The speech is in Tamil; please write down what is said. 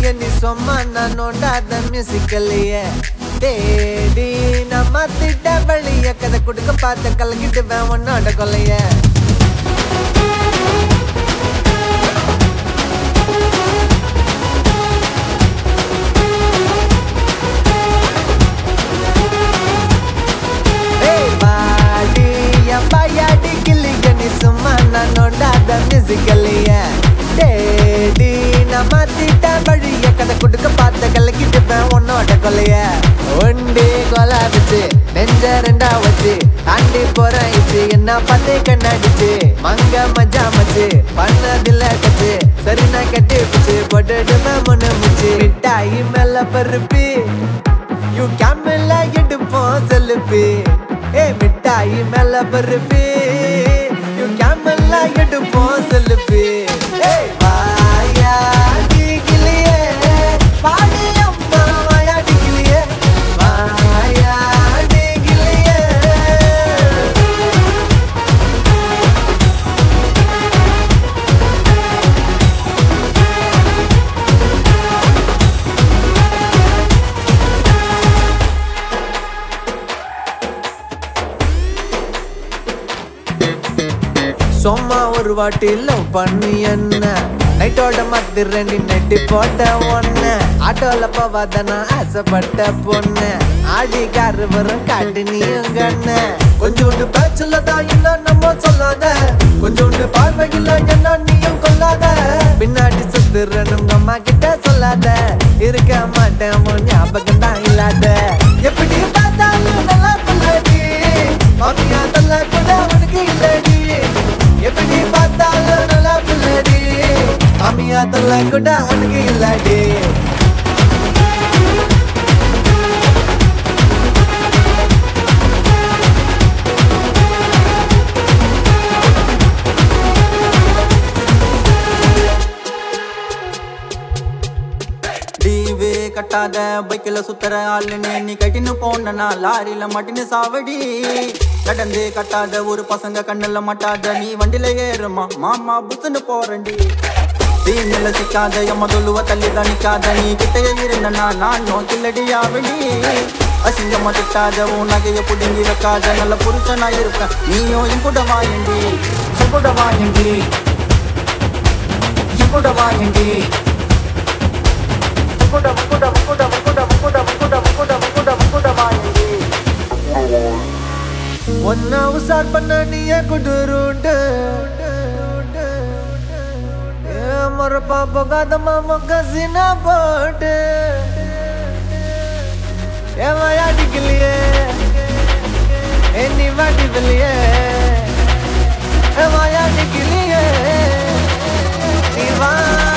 கிளிய நீ சொம்மா நான் நோண்டாத மியூசிக்கல்லையே தேடி நம்ம திட்ட வழிய கதை கொடுக்க பார்த்த கலக்கிட்டு உன்னோட கொல்லைய ஏய் வாடி என் பையாடி கிளிய நீ சும்மா நான் நோண்டாத மியூசிக்கல்லைய தேடி நம்ம திட்ட வழிய கதை கொடுக்க பார்த்த கலக்கிட்டு உன்னோட கொல்லைய ஒண்டி கொலா வச்சு நெஞ்ச ரெண்டா வச்சு ஆண்டி போறாயிச்சு என்ன பார்த்து கண்ணாடிச்சு மங்க மஜா மச்சு பண்ணதில்ல கச்சு சரி நான் கட்டி பிச்சு போட்டுடுமே முன்னு முச்சு மிட்டாயி மேல பருப்பி யூ கேமலா எடுப்போம் செல்லுப்பி ஏ மிட்டாயி மேல பருப்பி யூ கேமலா எடுப்போம் செல்லுப்பி ஏய் வாயா கிளியே பாடி அம்மா வாயா கிளியே வாயா கிளியே சும்மா ஒரு வாட்டி லவ் பண்ணி என்ன நைட்டோட மத்து ரெண்டு நெட்டி போட்ட ஒண்ணு ஆட்டோல போவாத நான் ஆசைப்பட்ட பொண்ணு ஆடி காரு வரும் காட்டு நீயும் கண்ணு கொஞ்சோண்டு பேச்சுல தான் இல்ல நம்ம சொல்லாத கொஞ்சோண்டு பார்வையில் என்ன நீயும் கொல்லாத பின்னாடி சுத்துறனும் அம்மா கிட்ட சொல்லாத இருக்க மாட்டேன் உன் ஞாபகம் தான் இல்லாத எப்படி பார்த்தாலும் நல்லா சொல்லாடி மாமியா தல்ல கூட உனக்கு இல்லடி எப்படி பார்த்தாலும் நல்லா பிள்ளடி மாமியா தல்ல கூட உனக்கு இல்லடி டிவே கட்டாத பைக்கில் சுத்துற ஆளுன்னு நீ கட்டின்னு போனா லாரியில மாட்டின்னு சாவடி கடந்து கட்டாத ஒரு பசங்க கண்ணுல மாட்டாத நீ வண்டில ஏறுமா மாமா புத்துன்னு போறண்டி தீனில சிக்காத எம்ம தொழுவ தள்ளி தான் நிக்காத நீ கிட்டைய இருந்தனா நான் நோக்கில்லடி ஆவடி அசிங்கமா திட்டாத உன் நகைய புடுங்கி வைக்காத நல்ல புருஷனா இருப்பேன் நீயும் என் கூட வாயண்டி என் கூட வாயண்டி என் கூட வாயண்டி முக்குட முக்குட முக்குட முக்குட முக்குட முக்குட முக்குட முக்குட முக்குட வாயண்டி ஒன்னா உசார் பண்ண நீய குடுருண்டு மொரப்பா போகாதம்மா மொக்க சினா போட்டு ஏன் வாயாடிக்கலையே என்னி வாட்டி வெளியே ஏன் வாயாடிக்கலையே நீ வா